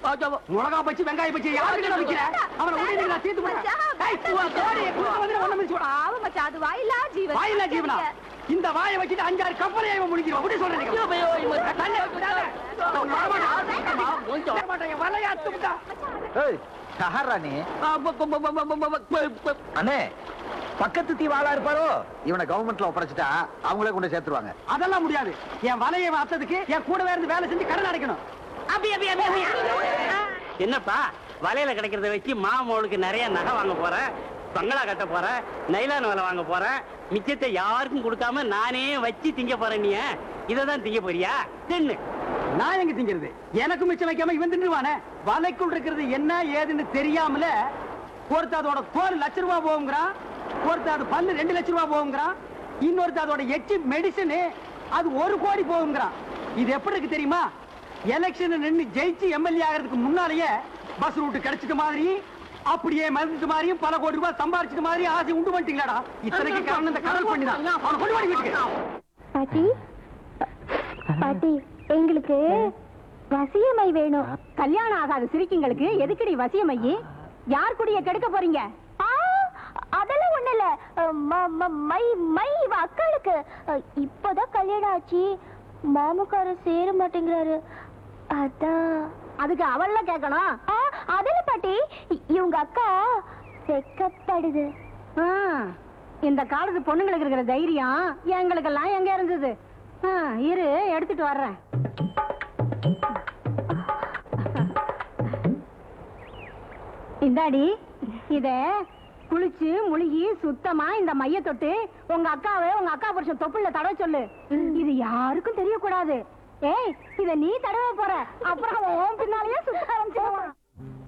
மிளகா பச்சி வெங்காயம் பச்சி யாருக்கு வைக்கிற அவனை உடனே நான் தீர்த்து போடுறேன் ஏய், உன் கோழியை குறுக்க வந்து ஒண்ணு மிதிச்சு விடா. பாவம் மச்சான் அது வாயிலா ஜீவன் வாயில்லா ஜீவனா இந்த வாயை வச்சுட்டு அஞ்சாறு கப்பலையை இவன் முடிக்கிறோம் அப்படி சொல்றேன் தண்ணி விடாத. அவன் வரமாட்டான். வரமாட்டான். என் வலையை அறுத்து விட்டா. யாரா நீ அண்ணே பக்கத்து தீவாளா இருப்பாரோ இவனை கவர்மெண்ட்ல ஒப்படைச்சிட்டா அவங்களே கொண்டு சேர்த்துருவாங்க அதெல்லாம் முடியாது என் வலையை அத்ததுக்கு என் கூடவே இருந்து வேலை செஞ்சு கடன் அடைக்கணும் என்னப்பா வலையில கிடைக்கிறத வச்சு மாமோளுக்கு நிறைய நகை வாங்க போறேன் பங்களா கட்ட போறேன் நைலான் வேலை வாங்க போறேன் மிச்சத்தை யாருக்கும் கொடுக்காம நானே வச்சு திங்க போறேன் நீ இதை தான் திங்க போறியா தின்னு நான் எங்க திங்கிறது எனக்கு மிச்சம் வைக்காம இவன் தின்றுவானே வலைக்குள் இருக்கிறது என்ன ஏதுன்னு தெரியாமல ஒருத்த அதோட தோல் லட்ச ரூபா போகுங்கிறான் ஒருத்த அது பல்லு ரெண்டு லட்ச ரூபா போகுங்கிறான் இன்னொருத்த அதோட எச்சி மெடிசன் அது ஒரு கோடி போகுங்கிறான் இது எப்படி இருக்கு தெரியுமா எலெக்ஷன் நின்னு ஜெயிச்சு எம்எல்ஏ ஆகிறதுக்கு முன்னாலேயே பஸ் ரூட் கிடைச்சிட்ட மாதிரி அப்படியே மறந்துட்டு மாதிரியும் பல கோடி ரூபாய் சம்பாரிச்சிட்ட மாதிரி ஆசை உண்டு பண்ணிட்டீங்களாடா இத்தனைக்கு காரணம் இந்த கடல் பண்ணி தான் அவனை கொண்டு வாடி வீட்டுக்கு பாட்டி பாட்டி எங்களுக்கு வசியமை வேணும் கல்யாணம் ஆகாத சிரிக்கிங்களுக்கு எதுக்குடி வசியமை யார் குடிய கெடுக்க போறீங்க அதெல்லாம் ஒண்ணு இல்ல மை மை இவ அக்காளுக்கு இப்பதான் கல்யாணம் ஆச்சு மாமுக்காரர் சேர மாட்டேங்கிறாரு அதான் அதுக்கு அவள்ல கேட்கணும் அதில் பாட்டி இவங்க அக்கா வெக்கப்படுது இந்த காலத்து பொண்ணுங்களுக்கு இருக்கிற தைரியம் எங்களுக்கெல்லாம் எங்க இருந்தது ஆ, இரு எடுத்துட்டு வர்றேன் இந்தாடி இத குளிச்சு முழுகி சுத்தமா இந்த மைய தொட்டு உங்க அக்காவை உங்க அக்கா புருஷன் தொப்புள்ள தடவை சொல்லு இது யாருக்கும் தெரியக்கூடாது ஏய் இத நீ தடவை போற அப்புறம் அவன் உன் பின்னாலேயே